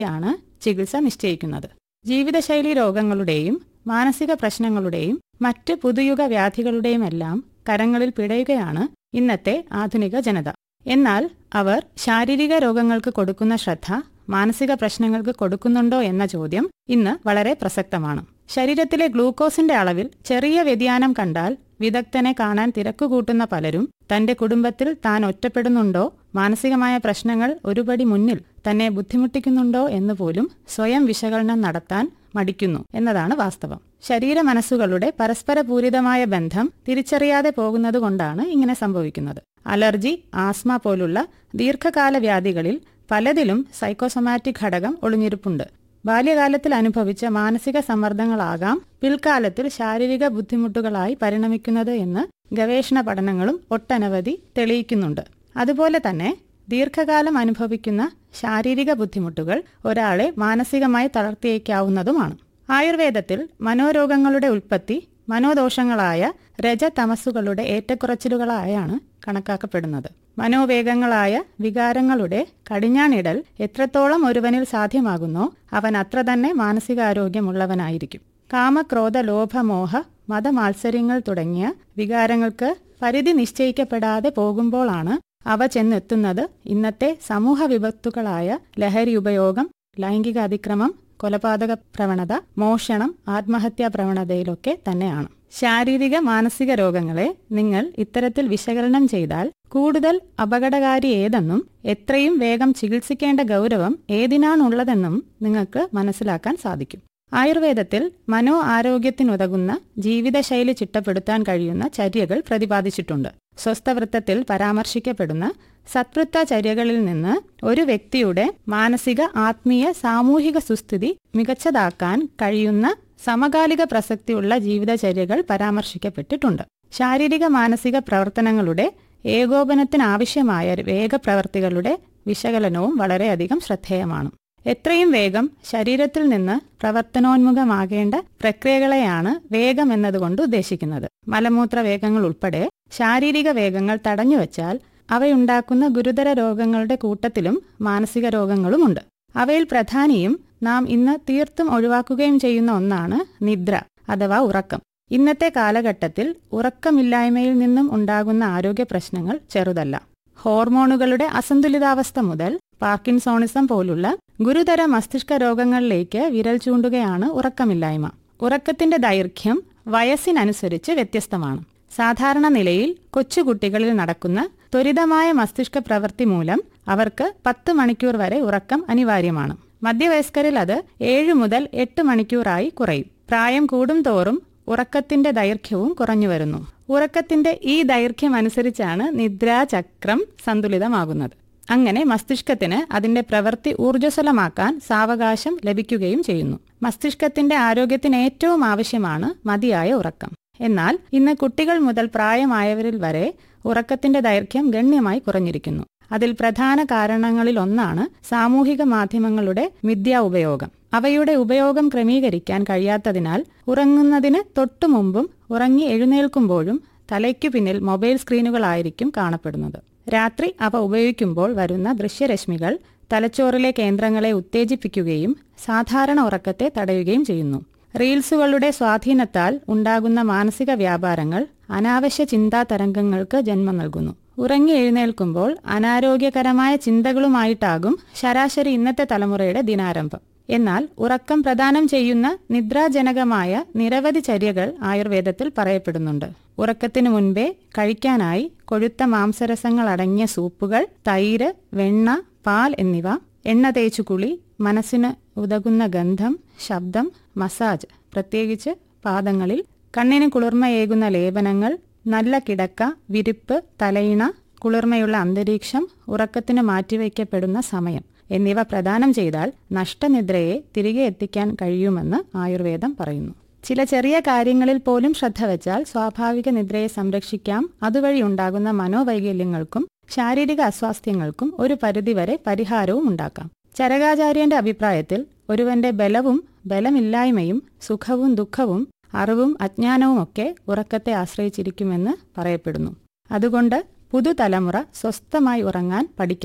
ആണ് ചികിത്സ നിശ്ചയിക്കുന്നത് ജീവിതശൈലി രോഗങ്ങളുടെയും മാനസിക പ്രശ്നങ്ങളുടെയും മറ്റ് പുതുയുഗ വ്യാധികളുടെയുമെല്ലാം കരങ്ങളിൽ പിടയുകയാണ് ഇന്നത്തെ ആധുനിക ജനത എന്നാൽ അവർ ശാരീരിക രോഗങ്ങൾക്ക് കൊടുക്കുന്ന ശ്രദ്ധ മാനസിക പ്രശ്നങ്ങൾക്ക് കൊടുക്കുന്നുണ്ടോ എന്ന ചോദ്യം ഇന്ന് വളരെ പ്രസക്തമാണ് ശരീരത്തിലെ ഗ്ലൂക്കോസിന്റെ അളവിൽ ചെറിയ വ്യതിയാനം കണ്ടാൽ വിദഗ്ധനെ കാണാൻ തിരക്കുകൂട്ടുന്ന പലരും തന്റെ കുടുംബത്തിൽ താൻ ഒറ്റപ്പെടുന്നുണ്ടോ മാനസികമായ പ്രശ്നങ്ങൾ ഒരുപടി മുന്നിൽ തന്നെ ബുദ്ധിമുട്ടിക്കുന്നുണ്ടോ എന്ന് പോലും സ്വയം വിശകലനം നടത്താൻ മടിക്കുന്നു എന്നതാണ് വാസ്തവം ശരീര മനസ്സുകളുടെ പരസ്പര പൂരിതമായ ബന്ധം തിരിച്ചറിയാതെ പോകുന്നതുകൊണ്ടാണ് ഇങ്ങനെ സംഭവിക്കുന്നത് അലർജി ആസ്മ പോലുള്ള ദീർഘകാല വ്യാധികളിൽ പലതിലും സൈക്കോസൊമാറ്റിക് ഘടകം ഒളിഞ്ഞിരിപ്പുണ്ട് ബാല്യകാലത്തിൽ അനുഭവിച്ച മാനസിക സമ്മർദ്ദങ്ങളാകാം പിൽക്കാലത്തിൽ ശാരീരിക ബുദ്ധിമുട്ടുകളായി പരിണമിക്കുന്നത് എന്ന് ഗവേഷണ പഠനങ്ങളും ഒട്ടനവധി തെളിയിക്കുന്നുണ്ട് അതുപോലെ തന്നെ ദീർഘകാലം അനുഭവിക്കുന്ന ശാരീരിക ബുദ്ധിമുട്ടുകൾ ഒരാളെ മാനസികമായി തളർത്തിയേക്കാവുന്നതുമാണ് ആയുർവേദത്തിൽ മനോരോഗങ്ങളുടെ ഉൽപ്പത്തി മനോദോഷങ്ങളായ രജതമസ്സുകളുടെ ഏറ്റക്കുറച്ചിലുകളായാണ് കണക്കാക്കപ്പെടുന്നത് മനോവേഗങ്ങളായ വികാരങ്ങളുടെ കടിഞ്ഞാണിടൽ എത്രത്തോളം ഒരുവനിൽ സാധ്യമാകുന്നോ അവൻ അത്ര തന്നെ മാനസികാരോഗ്യമുള്ളവനായിരിക്കും കാമക്രോധ ലോഭമോഹ മതമാത്സര്യങ്ങൾ തുടങ്ങിയ വികാരങ്ങൾക്ക് പരിധി നിശ്ചയിക്കപ്പെടാതെ പോകുമ്പോഴാണ് അവ ചെന്നെത്തുന്നത് ഇന്നത്തെ സമൂഹ വിപത്തുകളായ ലഹരി ഉപയോഗം ലൈംഗിക അതിക്രമം കൊലപാതക പ്രവണത മോഷണം ആത്മഹത്യാ പ്രവണതയിലൊക്കെ തന്നെയാണ് ശാരീരിക മാനസിക രോഗങ്ങളെ നിങ്ങൾ ഇത്തരത്തിൽ വിശകലനം ചെയ്താൽ കൂടുതൽ അപകടകാരി ഏതെന്നും എത്രയും വേഗം ചികിത്സിക്കേണ്ട ഗൗരവം ഏതിനാണുള്ളതെന്നും നിങ്ങൾക്ക് മനസ്സിലാക്കാൻ സാധിക്കും ആയുർവേദത്തിൽ മനോ ആരോഗ്യത്തിനുതകുന്ന ജീവിതശൈലി ചിട്ടപ്പെടുത്താൻ കഴിയുന്ന ചര്യകൾ പ്രതിപാദിച്ചിട്ടുണ്ട് സ്വസ്ഥവൃത്തത്തിൽ പരാമർശിക്കപ്പെടുന്ന സത്വൃത്ത ചര്യകളിൽ നിന്ന് ഒരു വ്യക്തിയുടെ മാനസിക ആത്മീയ സാമൂഹിക സുസ്ഥിതി മികച്ചതാക്കാൻ കഴിയുന്ന സമകാലിക പ്രസക്തിയുള്ള ജീവിതചര്യകൾ പരാമർശിക്കപ്പെട്ടിട്ടുണ്ട് ശാരീരിക മാനസിക പ്രവർത്തനങ്ങളുടെ ഏകോപനത്തിനാവശ്യമായ വേഗപ്രവർത്തികളുടെ വിശകലനവും വളരെയധികം ശ്രദ്ധേയമാണ് എത്രയും വേഗം ശരീരത്തിൽ നിന്ന് പ്രവർത്തനോന്മുഖമാകേണ്ട പ്രക്രിയകളെയാണ് വേഗം എന്നതുകൊണ്ട് ഉദ്ദേശിക്കുന്നത് മലമൂത്ര വേഗങ്ങൾ ഉൾപ്പെടെ ശാരീരിക വേഗങ്ങൾ തടഞ്ഞുവച്ചാൽ അവയുണ്ടാക്കുന്ന ഗുരുതര രോഗങ്ങളുടെ കൂട്ടത്തിലും മാനസിക രോഗങ്ങളുമുണ്ട് അവയിൽ പ്രധാനിയും നാം ഇന്ന് തീർത്തും ഒഴിവാക്കുകയും ചെയ്യുന്ന ഒന്നാണ് നിദ്ര അഥവാ ഉറക്കം ഇന്നത്തെ കാലഘട്ടത്തിൽ ഉറക്കമില്ലായ്മയിൽ നിന്നും ഉണ്ടാകുന്ന ആരോഗ്യ പ്രശ്നങ്ങൾ ചെറുതല്ല ഹോർമോണുകളുടെ അസന്തുലിതാവസ്ഥ മുതൽ പാർക്കിൻസോണിസം പോലുള്ള ഗുരുതര മസ്തിഷ്ക രോഗങ്ങളിലേക്ക് വിരൽ ചൂണ്ടുകയാണ് ഉറക്കമില്ലായ്മ ഉറക്കത്തിന്റെ ദൈർഘ്യം വയസ്സിനനുസരിച്ച് വ്യത്യസ്തമാണ് സാധാരണ നിലയിൽ കൊച്ചുകുട്ടികളിൽ നടക്കുന്ന ത്വരിതമായ മസ്തിഷ്ക പ്രവൃത്തി മൂലം അവർക്ക് പത്ത് മണിക്കൂർ വരെ ഉറക്കം അനിവാര്യമാണ് മധ്യവയസ്കരിൽ അത് ഏഴ് മുതൽ എട്ട് മണിക്കൂറായി കുറയും പ്രായം കൂടും തോറും ഉറക്കത്തിന്റെ ദൈർഘ്യവും കുറഞ്ഞു വരുന്നു ഉറക്കത്തിന്റെ ഈ ദൈർഘ്യം അനുസരിച്ചാണ് നിദ്രാചക്രം സന്തുലിതമാകുന്നത് അങ്ങനെ മസ്തിഷ്കത്തിന് അതിന്റെ പ്രവൃത്തി ഊർജ്ജസ്വലമാക്കാൻ സാവകാശം ലഭിക്കുകയും ചെയ്യുന്നു മസ്തിഷ്കത്തിന്റെ ആരോഗ്യത്തിന് ഏറ്റവും ആവശ്യമാണ് മതിയായ ഉറക്കം എന്നാൽ ഇന്ന് കുട്ടികൾ മുതൽ പ്രായമായവരിൽ വരെ ഉറക്കത്തിന്റെ ദൈർഘ്യം ഗണ്യമായി കുറഞ്ഞിരിക്കുന്നു അതിൽ പ്രധാന കാരണങ്ങളിൽ ഒന്നാണ് സാമൂഹിക മാധ്യമങ്ങളുടെ മിഥ്യാ ഉപയോഗം അവയുടെ ഉപയോഗം ക്രമീകരിക്കാൻ കഴിയാത്തതിനാൽ ഉറങ്ങുന്നതിന് തൊട്ടുമുമ്പും ഉറങ്ങി എഴുന്നേൽക്കുമ്പോഴും തലയ്ക്കു പിന്നിൽ മൊബൈൽ സ്ക്രീനുകളായിരിക്കും കാണപ്പെടുന്നത് രാത്രി അവ ഉപയോഗിക്കുമ്പോൾ വരുന്ന ദൃശ്യരശ്മികൾ തലച്ചോറിലെ കേന്ദ്രങ്ങളെ ഉത്തേജിപ്പിക്കുകയും സാധാരണ ഉറക്കത്തെ തടയുകയും ചെയ്യുന്നു റീൽസുകളുടെ സ്വാധീനത്താൽ ഉണ്ടാകുന്ന മാനസിക വ്യാപാരങ്ങൾ അനാവശ്യ ചിന്താ തരംഗങ്ങൾക്ക് ജന്മം നൽകുന്നു ഉറങ്ങി എഴുന്നേൽക്കുമ്പോൾ അനാരോഗ്യകരമായ ചിന്തകളുമായിട്ടാകും ശരാശരി ഇന്നത്തെ തലമുറയുടെ ദിനാരംഭം എന്നാൽ ഉറക്കം പ്രദാനം ചെയ്യുന്ന നിദ്രാജനകമായ നിരവധി ചര്യകൾ ആയുർവേദത്തിൽ പറയപ്പെടുന്നുണ്ട് ഉറക്കത്തിനു മുൻപേ കഴിക്കാനായി കൊഴുത്ത മാംസരസങ്ങൾ അടങ്ങിയ സൂപ്പുകൾ തൈര് വെണ്ണ പാൽ എന്നിവ എണ്ണ തേച്ചു കുളി മനസ്സിന് ഉതകുന്ന ഗന്ധം ശബ്ദം മസാജ് പ്രത്യേകിച്ച് പാദങ്ങളിൽ കണ്ണിന് കുളിർമയേകുന്ന ലേപനങ്ങൾ നല്ല കിടക്ക വിരിപ്പ് തലയിണ കുളിർമയുള്ള അന്തരീക്ഷം ഉറക്കത്തിന് മാറ്റിവയ്ക്കപ്പെടുന്ന സമയം എന്നിവ പ്രദാനം ചെയ്താൽ നഷ്ടനിദ്രയെ തിരികെ എത്തിക്കാൻ കഴിയുമെന്ന് ആയുർവേദം പറയുന്നു ചില ചെറിയ കാര്യങ്ങളിൽ പോലും ശ്രദ്ധ വച്ചാൽ സ്വാഭാവിക നിദ്രയെ സംരക്ഷിക്കാം അതുവഴി ഉണ്ടാകുന്ന മനോവൈകല്യങ്ങൾക്കും ശാരീരിക അസ്വാസ്ഥ്യങ്ങൾക്കും ഒരു പരിധിവരെ പരിഹാരവും ഉണ്ടാക്കാം ചരകാചാര്യന്റെ അഭിപ്രായത്തിൽ ഒരുവന്റെ ബലവും ബലമില്ലായ്മയും സുഖവും ദുഃഖവും അറിവും അജ്ഞാനവുമൊക്കെ ഉറക്കത്തെ ആശ്രയിച്ചിരിക്കുമെന്ന് പറയപ്പെടുന്നു അതുകൊണ്ട് പുതുതലമുറ സ്വസ്ഥമായി ഉറങ്ങാൻ പഠിക്കണം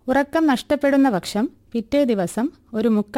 ഉറക്കം നഷ്ടപ്പെടുന്ന പക്ഷം പിറ്റേ ദിവസം ഒരു മുക്കാൽ